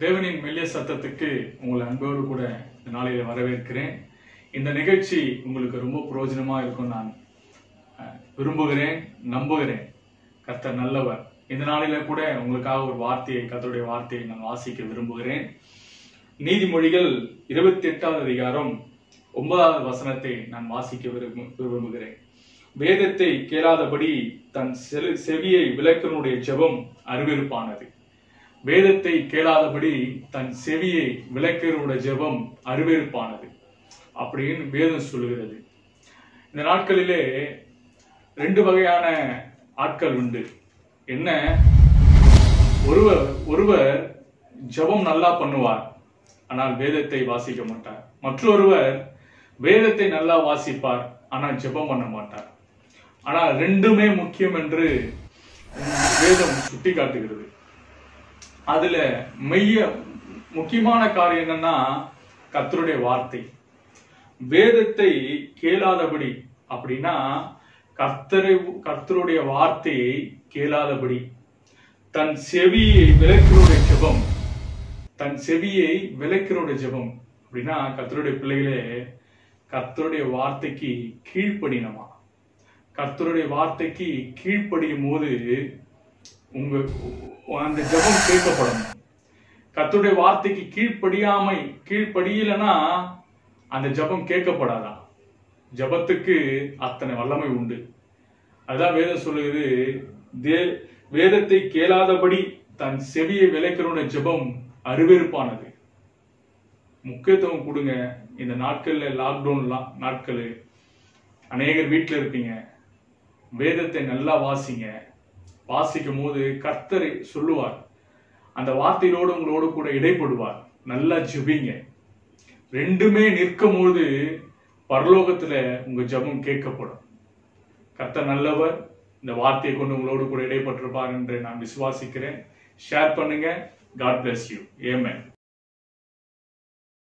தேவனின் மெல்லிய சத்தத்துக்கு உங்களை அன்போடு கூட இந்த நாளில வரவேற்கிறேன் இந்த நிகழ்ச்சி உங்களுக்கு ரொம்ப பிரயோஜனமா இருக்கும் நான் அஹ், விரும்புகிறேன் நம்புகிறேன் கர்த்தர் நல்லவர் இந்த நாளில கூட உங்களுக்காக ஒரு வார்த்தையை கர்த்தருடைய வார்த்தையை நான் வாசிக்க விரும்புகிறேன் நீதிமொழிகள் இருபத்தி எட்டாவது அதிகாரம் ஒன்பதாவது வசனத்தை நான் வாசிக்க விரும்பு விரும்புகிறேன் வேதத்தை கேளாதபடி தன் செல்- செவியை விளக்கனுடைய ஜெபம் அருவருப்பானது வேதத்தை கேளாதபடி தன் செவியை விளக்கனுடைய ஜெபம் அருவருப்பானது அப்படின்னு வேதம் சொல்லுகிறது இந்த நாட்களிலே ரெண்டு வகையான ஆட்கள் உண்டு என்ன ஒருவர் ஒருவர் ஜெபம் நல்லா பண்ணுவார் ஆனால் வேதத்தை வாசிக்க மாட்டார் மற்றொருவர் வேதத்தை நல்லா வாசிப்பார் ஆனால் ஜெபம் பண்ண மாட்டார் ஆனால் ரெண்டுமே முக்கியம் என்று வேதம் சுட்டி காட்டுகிறது அதுல மெய்ய முக்கியமான காரியம் என்னன்னா கர்த்தருடைய வார்த்தை வேதத்தை கேளாதபடி அப்படின்னா கர்த்தரை கர்த்தருடைய வார்த்தையை கேளாதபடி தன் செவியை விளக்கினுடைய ஜெபம் தன் செவியை விளக்கினுடைய ஜெபம் அப்படின்னா கர்த்தருடைய பிள்ளைகளே கர்த்தருடைய வார்த்தைக்கு கீழ்ப்படினமா கர்த்தருடைய வார்த்தைக்கு கீழ்ப்படியும் போது உங்க அந்த ஜெபம் கேட்கப்படணும் கர்த்தருடைய வார்த்தைக்கு கீழ்ப்படியாமை கீழ்ப்படியலனா அந்த ஜெபம் கேட்கப்படாதா ஜெபத்துக்கு அத்தனை வல்லமை உண்டு அதான் வேதம் சொல்லுகிறது தே வேதத்தை கேளாதபடி தன் செவியை விளைக்கிறோட ஜெபம் அருவெருப்பானது முக்கியத்துவம் கொடுங்க இந்த நாட்கள்ல லாக்டவுன் நாட்கள் அநேகர் வீட்டில் இருப்பீங்க வேதத்தை நல்லா வாசிங்க வாசிக்கும் போது கர்த்தரை சொல்லுவார் அந்த வார்த்தையோடு உங்களோடு கூட இடைப்படுவார் நல்லா ஜெபிங்க ரெண்டுமே நிற்கும் போது பரலோகத்துல உங்க ஜெபம் கேட்கப்படும் கர்த்தர் நல்லவர் இந்த வார்த்தையை கொண்டு உங்களோடு கூட இடைப்பட்டிருப்பார் என்று நான் விசுவாசிக்கிறேன் ஷேர் பண்ணுங்க காட் bless யூ ஏமேன்